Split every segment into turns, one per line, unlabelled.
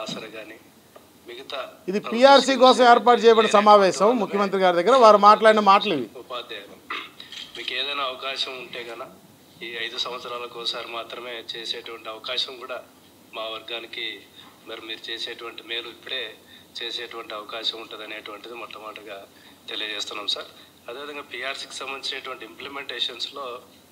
ఆసర కానీ మిగతా
ఇది పిఆర్సీ కోసం ఏర్పాటు చేయబడిన సమావేశం ముఖ్యమంత్రి గారి దగ్గర వారు మాట్లాడిన మాటలు ఇవి
ఉపాధ్యాయులు మీకు ఏదైనా అవకాశం ఉంటే గన ఈ ఐదు సంవత్సరాలకు ఒకసారి మాత్రమే చేసేటువంటి అవకాశం కూడా మా వర్గానికి మరి మీరు చేసేటువంటి మేలు ఇప్పుడే చేసేటువంటి అవకాశం ఉంటుంది అనేటువంటిది మొట్టమొదటిగా తెలియజేస్తున్నాం సార్ అదేవిధంగా పిఆర్సీకి సంబంధించినటువంటి ఇంప్లిమెంటేషన్స్లో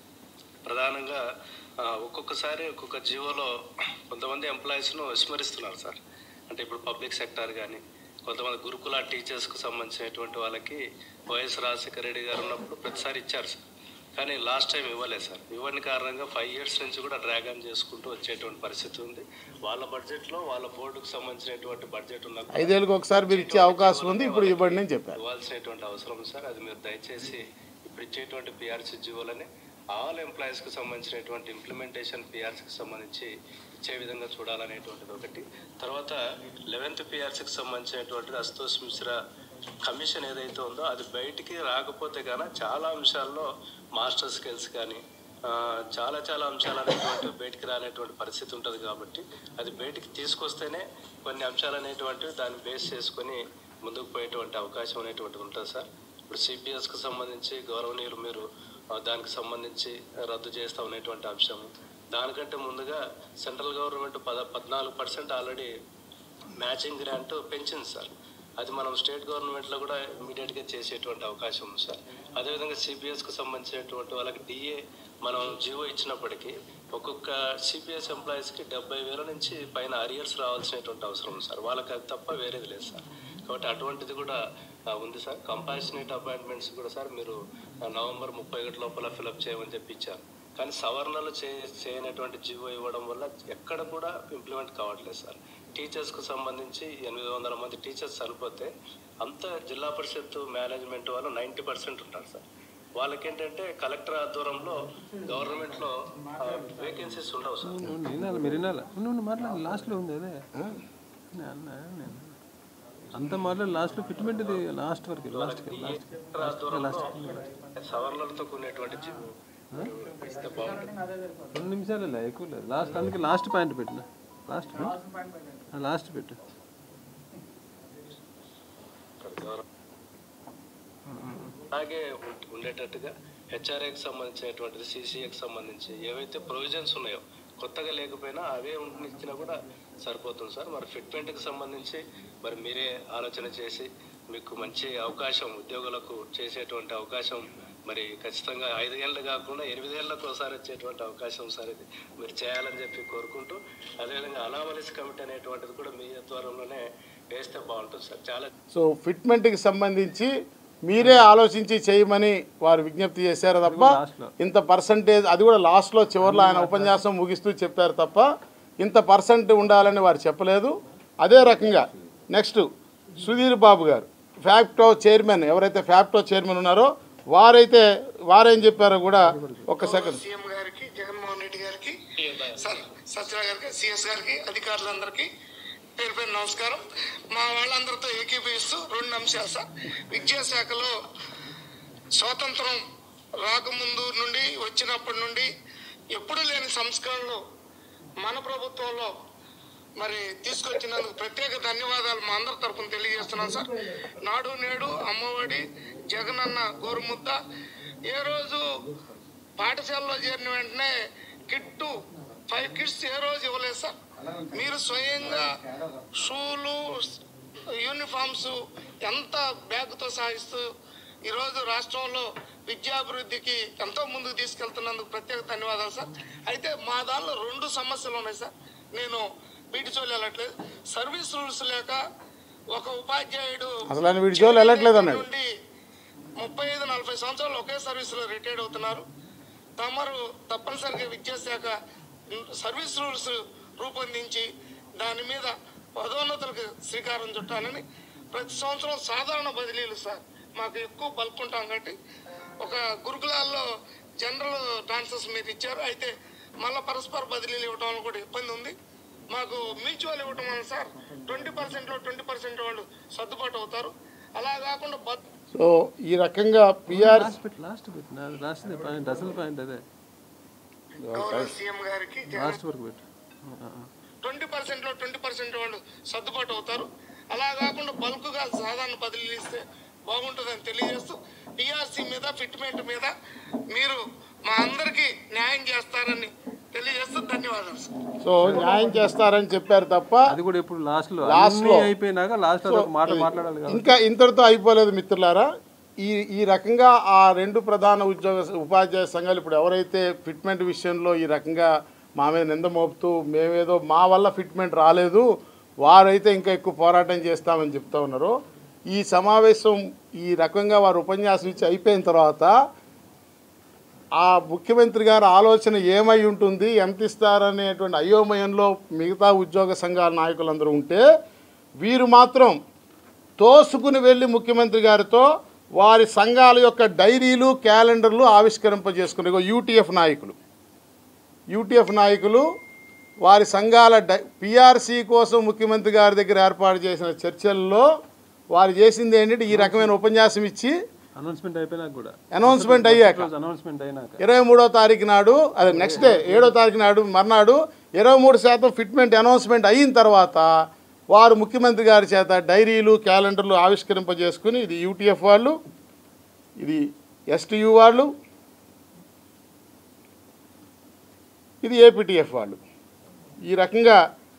ప్రధానంగా ఆ, ఒక్కొక్కసారి ఒక్కొక్క జీవోలో కొంతమంది ఎంప్లాయీస్ను విస్మరిస్తున్నారు సార్ అంటే ఇప్పుడు పబ్లిక్ సెక్టార్ కానీ కొంతమంది గురుకుల టీచర్స్కు సంబంధించినటువంటి వాళ్ళకి వైఎస్ రాజశేఖర రెడ్డి గారు ఉన్నప్పుడు ప్రతిసారి ఇచ్చారు సార్ కానీ లాస్ట్ టైం ఇవ్వలేదు సార్ ఇవ్వని కారణంగా ఫైవ్ ఇయర్స్ నుంచి కూడా డ్రాగ్ ఆన్ చేసుకుంటూ వచ్చేటువంటి పరిస్థితి ఉంది వాళ్ళ బడ్జెట్లో వాళ్ళ బోర్డుకు సంబంధించినటువంటి బడ్జెట్ ఉన్న
ఐదేళ్ళకి ఒకసారి మీరు ఇచ్చే అవకాశం ఉంది ఇప్పుడు ఇవ్వండి అని చెప్పారు
ఇవ్వాల్సినటువంటి అవసరం ఉంది సార్ అది మీరు దయచేసి ఇప్పుడు ఇచ్చేటువంటి పిఆర్సీ జీవోలని ఆల్ ఎంప్లాయీస్కి సంబంధించినటువంటి ఇంప్లిమెంటేషన్ పిఆర్సీకి సంబంధించి ఇచ్చే విధంగా చూడాలనేటువంటిది ఒకటి తర్వాత లెవెన్త్ పిఆర్సీకి సంబంధించినటువంటిది అస్తోష్ మిశ్రా కమిషన్ ఏదైతే ఉందో అది బయటికి రాకపోతే గాన చాలా అంశాల్లో మాస్టర్ స్కిల్స్ కానీ ఆ, చాలా చాలా అంశాలు అనేటువంటివి బయటికి రానేటువంటి పరిస్థితి ఉంటుంది కాబట్టి అది బయటికి తీసుకొస్తేనే కొన్ని అంశాలు అనేటువంటివి దాన్ని బేస్ చేసుకొని ముందుకు పోయేటువంటి అవకాశం అనేటువంటిది ఉంటుంది సార్ ఇప్పుడు సిపిఎస్కి సంబంధించి గౌరవనీయులు మీరు ఆ, దానికి సంబంధించి రద్దు చేస్తా ఉన్నటువంటి అంశం దానికంటే ముందుగా సెంట్రల్ గవర్నమెంట్ పద పద్నాలుగు పర్సెంట్ ఆల్రెడీ మ్యాచింగ్ గ్రాంట్ పెంచింది సార్ అది మనం స్టేట్ గవర్నమెంట్లో కూడా ఇమీడియట్గా చేసేటువంటి అవకాశం ఉంది సార్ అదేవిధంగా సిపిఎస్కి సంబంధించినటువంటి వాళ్ళకి డిఏ మనం జీవో ఇచ్చినప్పటికీ ఒక్కొక్క సిపిఎస్ ఎంప్లాయీస్కి డెబ్బై వేల నుంచి పైన అరియర్స్ రావాల్సినటువంటి అవసరం ఉంది సార్ వాళ్ళకి అది తప్ప వేరేది లేదు సార్ కాబట్టి అటువంటిది కూడా ఆ, ఉంది సార్ కంపాషనేట్ అపాయింట్మెంట్స్ కూడా సార్ మీరు ఆ, నవంబర్ ముప్పై ఒకటి లోపల ఫిలప్ చేయమని చెప్పి ఇచ్చారు కానీ సవరణలు చే చేయనటువంటి జీవో ఇవ్వడం వల్ల ఎక్కడ కూడా ఇంప్లిమెంట్ కావట్లేదు సార్ టీచర్స్కు సంబంధించి ఎనిమిది వందల మంది టీచర్స్ చనిపోతే అంత జిల్లా పరిషత్ మేనేజ్మెంట్ వాళ్ళు నైంటీ పర్సెంట్ ఉంటారు సార్ వాళ్ళకి ఏంటంటే కలెక్టర్ ఆధ్వర్యంలో గవర్నమెంట్లో వేకెన్సీస్ ఉండవు సార్
నువ్వు వినాలి మీరు వినాలి నువ్వు మాట్లాడి లాస్ట్లో ఉంది అదే నేను అన్నా నేను అంత మాట్లాడి లాస్ట్లో ఫిట్మెంట్ ఇది లాస్ట్ వరకు లాస్ట్కి లాస్ట్
కలెక్టర్ ఆధ్వర్యంలో సవరణలతో కూడినటువంటి జీవో ఇస్తే బాగుంటుంది
రెండు నిమిషాలు లే ఎక్కువ లేదు లాస్ట్ అందుకే లాస్ట్ పాయింట్ పెట్టిన లాస్ట్ లాస్ట్ పెట్టు
అలాగే ఉం- ఉండేటట్టుగా హెచ్ఆర్ఏకి సంబంధించినటువంటిది సిసిఏకి సంబంధించి ఏవైతే ప్రొవిజన్స్ ఉన్నాయో కొత్తగా లేకపోయినా అవే ఉండి ఇచ్చినా కూడా సరిపోతుంది సార్ మరి ఫిట్మెంట్కి సంబంధించి మరి మీరే ఆలోచన చేసి మీకు మంచి అవకాశం ఉద్యోగులకు చేసేటువంటి అవకాశం మరి ఖచ్చితంగా ఐదు ఏళ్ళు కాకుండా ఎనిమిది ఏళ్ళకు ఒకసారి వచ్చేటువంటి అవకాశం సార్ ఇది మీరు చేయాలని చెప్పి కోరుకుంటూ అదేవిధంగా అనామలిస్ కమిటీ అనేటువంటిది కూడా మీ ద్వారంలోనే వేస్తే బాగుంటుంది సార్ చాలా
సో ఫిట్మెంట్కి సంబంధించి మీరే ఆలోచించి చేయమని వారు విజ్ఞప్తి చేశారు తప్ప
లాస్ట్లో
ఇంత పర్సంటేజ్ అది కూడా లాస్ట్లో చివరిలో ఆయన ఉపన్యాసం ముగిస్తూ చెప్పారు తప్ప ఇంత పర్సెంట్ ఉండాలని వారు చెప్పలేదు అదే రకంగా నెక్స్ట్ సుధీర్ బాబు గారు ఫ్యాక్టో చైర్మన్ ఎవరైతే ఫ్యాక్టో చైర్మన్ ఉన్నారో వారైతే వారేం చెప్పారో కూడా ఒక సెకండ్
సీఎం గారికి జగన్మోహన్ రెడ్డి గారికి స- సత్యనారాయణ గారికి సిఎస్ గారికి అధికారులందరికీ పేరు పేరు నమస్కారం మా వాళ్ళందరితో ఏకీభవిస్తూ రెండు అంశాలు సార్ విద్యాశాఖలో స్వాతంత్రం రాకముందు నుండి వచ్చినప్పటి నుండి ఎప్పుడూ లేని సంస్కరణలు మన ప్రభుత్వంలో మరి తీసుకొచ్చినందుకు ప్రత్యేక ధన్యవాదాలు మా అందరి తరఫున తెలియజేస్తున్నాం సార్ నాడు నేడు అమ్మఒడి జగనన్న గోరుముద్ద ఏ రోజు పాఠశాలలో చేరిన వెంటనే కిట్టు ఫైవ్ కిట్స్ ఏ రోజు ఇవ్వలేదు సార్ మీరు స్వయంగా షూలు యూనిఫామ్స్ ఎంత బ్యాగ్తో సాగిస్తూ ఈరోజు రాష్ట్రంలో విద్యాభివృద్ధికి ఎంతో ముందుకు తీసుకెళ్తున్నందుకు ప్రత్యేక ధన్యవాదాలు సార్ అయితే మా దానిలో రెండు సమస్యలు ఉన్నాయి సార్ నేను వీటి చోళ్ళు వెళ్ళట్లేదు సర్వీస్ రూల్స్ లేక ఒక ఉపాధ్యాయుడు
అసలు ఆయన వీడి జోలు వెళ్ళట్లేదు అన్నాడు.
నుండి ముప్పై ఐదు నలభై సంవత్సరాలు ఒకే సర్వీసులో రిటైర్డ్ అవుతున్నారు తమరు తప్పనిసరిగా విద్యాశాఖ సర్వీస్ రూల్స్ రూపొందించి దాని మీద పదోన్నతులకు శ్రీకారం చుట్టాలని ప్రతి సంవత్సరం సాధారణ బదిలీలు సార్ మాకు ఎక్కువ బల్క్ ఉంటాం కాబట్టి ఒక గురుకులాల్లో జనరల్ ట్రాన్స్ఫర్స్ మీద ఇచ్చారు అయితే మళ్ళీ పరస్పర బదిలీలు ఇవ్వడం వల్ల కూడా ఇబ్బంది ఉంది మాకు మ్యూచువల్ ఇవ్వటం వల్ల సార్ ట్వంటీ పర్సెంట్లో ట్వంటీ పర్సెంట్ వాళ్ళు సర్దుబాటు అవుతారు అలా కాకుండా బద్
సో ఈ రకంగా పిఆర్
లాస్ట్ పెట్టు లాస్ట్ పెట్టు నా లాస్ట్ పాయింట్ అసలు పాయింట్ అదే
గౌరవ సీఎం గారికి జగన్
లాస్ట్ వరకు పెట్టు ఆ, ఆ.
ట్వంటీ పర్సెంట్లో ట్వంటీ పర్సెంట్ వాళ్ళు సర్దుబాటు అవుతారు అలా కాకుండా బల్క్గా సాధారణ బదిలీలు ఇస్తే బాగుంటుందని తెలియజేస్తూ పిఆర్సీ మీద ఫిట్మెంట్ మీద మీరు మా అందరికీ న్యాయం చేస్తారని తెలియజేస్తూ ధన్యవాదాలు సార్
సో న్యాయం చేస్తారని చెప్పారు తప్ప
అది కూడా ఇప్పుడు లాస్ట్ లో
Last
అన్ని
లో.
అయిపోయినాక లాస్ట్ లో ఒక మాట మాట్లాడాలి కదా
ఇంకా ఇంతటితో అయిపోలేదు మిత్రులారా ఈ ఈ రకంగా ఆ రెండు ప్రధాన ఉద్యోగ ఉపాధ్యాయ సంఘాలు ఇప్పుడు ఎవరైతే ఫిట్మెంట్ విషయంలో ఈ రకంగా మా మీద నింద మోపుతూ మేమేదో మా వల్ల ఫిట్మెంట్ రాలేదు వారైతే ఇంకా ఎక్కువ పోరాటం చేస్తామని చెప్తా ఉన్నారు ఈ సమావేశం ఈ రకంగా వారు ఉపన్యాసం ఇచ్చి అయిపోయిన తర్వాత ఆ ముఖ్యమంత్రి గారి ఆలోచన ఏమై ఉంటుంది ఎంత ఇస్తారనేటువంటి అయోమయంలో మిగతా ఉద్యోగ సంఘాల నాయకులందరూ ఉంటే వీరు మాత్రం తోసుకుని వెళ్ళి ముఖ్యమంత్రి గారితో వారి సంఘాల యొక్క డైరీలు క్యాలెండర్లు ఆవిష్కరింపజేసుకుని ఇగో యూటీఎఫ్ నాయకులు యూటీఎఫ్ నాయకులు వారి సంఘాల డై పిఆర్సీ కోసం ముఖ్యమంత్రి గారి దగ్గర ఏర్పాటు చేసిన చర్చల్లో వారు చేసింది ఏంటంటే ఈ రకమైన ఉపన్యాసం ఇచ్చి
అనౌన్స్మెంట్ అయిపోయినాక కూడా
అనౌన్స్మెంట్ అయ్యాక
అనౌన్స్మెంట్ అయినాక
ఇరవై మూడో తారీఖు నాడు అదే నెక్స్ట్ డే ఏడో తారీఖు నాడు మర్నాడు ఇరవై మూడు శాతం ఫిట్మెంట్ అనౌన్స్మెంట్ అయిన తర్వాత వారు ముఖ్యమంత్రి గారి చేత డైరీలు క్యాలెండర్లు ఆవిష్కరింపజేసుకుని ఇది యూటీఎఫ్ వాళ్ళు ఇది ఎస్టీయు వాళ్ళు ఇది ఏపీటీఎఫ్ వాళ్ళు ఈ రకంగా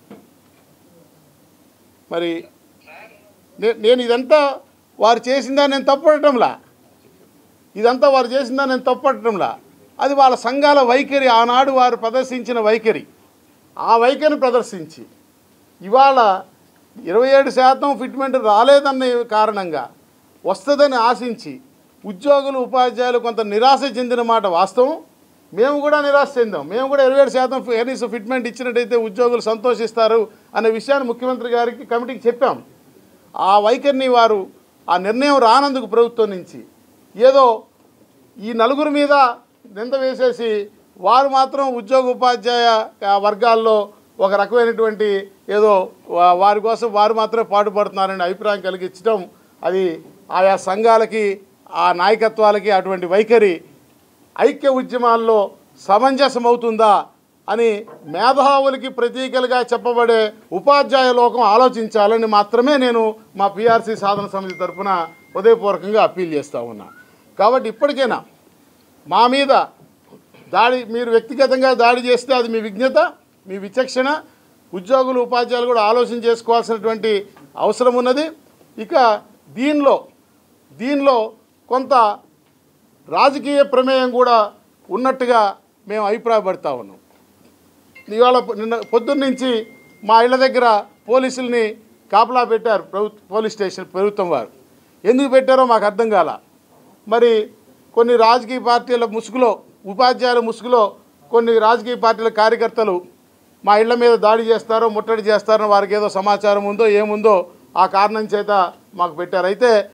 మరి నే- నేను ఇదంతా వారు చేసిందా నేను తప్పడటంలా ఇదంతా వారు చేసిందా నేను తప్పట్టడంలా అది వాళ్ళ సంఘాల వైఖరి ఆనాడు వారు ప్రదర్శించిన వైఖరి ఆ వైఖరిని ప్రదర్శించి ఇవాళ ఇరవై ఏడు శాతం ఫిట్మెంట్ రాలేదన్న కారణంగా వస్తుందని ఆశించి ఉద్యోగులు ఉపాధ్యాయులు కొంత నిరాశ చెందిన మాట వాస్తవం మేము కూడా నిరాశ చెందాం మేము కూడా ఇరవై ఏడు శాతం కనీసం ఫిట్మెంట్ ఇచ్చినట్టయితే ఉద్యోగులు సంతోషిస్తారు అనే విషయాన్ని ముఖ్యమంత్రి గారికి కమిటీకి చెప్పాం ఆ వైఖరిని వారు ఆ నిర్ణయం రానందుకు ప్రభుత్వం నుంచి ఏదో ఈ నలుగురు మీద నింద వేసేసి వారు మాత్రం ఉద్యోగ ఉపాధ్యాయ ఆ, వర్గాల్లో ఒక రకమైనటువంటి ఏదో వా- వారి కోసం వారు మాత్రమే పాటుపడుతున్నారనే అభిప్రాయం కలిగించడం అది ఆయా సంఘాలకి ఆ నాయకత్వాలకి అటువంటి వైఖరి ఐక్య ఉద్యమాల్లో సమంజసం అవుతుందా అని మేధావులకి ప్రతీకలుగా చెప్పబడే ఉపాధ్యాయ లోకం ఆలోచించాలని మాత్రమే నేను మా పిఆర్సీ సాధన సమితి తరఫున హృదయపూర్వకంగా అప్పీల్ చేస్తూ ఉన్నా కాబట్టి ఇప్పటికైనా మా మీద దాడి మీరు వ్యక్తిగతంగా దాడి చేస్తే అది మీ విజ్ఞత మీ విచక్షణ ఉద్యోగులు ఉపాధ్యాయులు కూడా ఆలోచన చేసుకోవాల్సినటువంటి అవసరం ఉన్నది ఇక దీనిలో దీనిలో కొంత రాజకీయ ప్రమేయం కూడా ఉన్నట్టుగా మేము అభిప్రాయపడతా ఉన్నాం ఇవాళ నిన్న పొద్దున్న నుంచి మా ఇళ్ళ దగ్గర పోలీసుల్ని కాపలా పెట్టారు ప్రభుత్వ పోలీస్ స్టేషన్ ప్రభుత్వం వారు ఎందుకు పెట్టారో మాకు అర్థం కాల మరి కొన్ని రాజకీయ పార్టీల ముసుగులో ఉపాధ్యాయుల ముసుగులో కొన్ని రాజకీయ పార్టీల కార్యకర్తలు మా ఇళ్ళ మీద దాడి చేస్తారో ముట్టడి చేస్తారో వారికి ఏదో సమాచారం ఉందో ఏముందో ఆ కారణం చేత మాకు పెట్టారు అయితే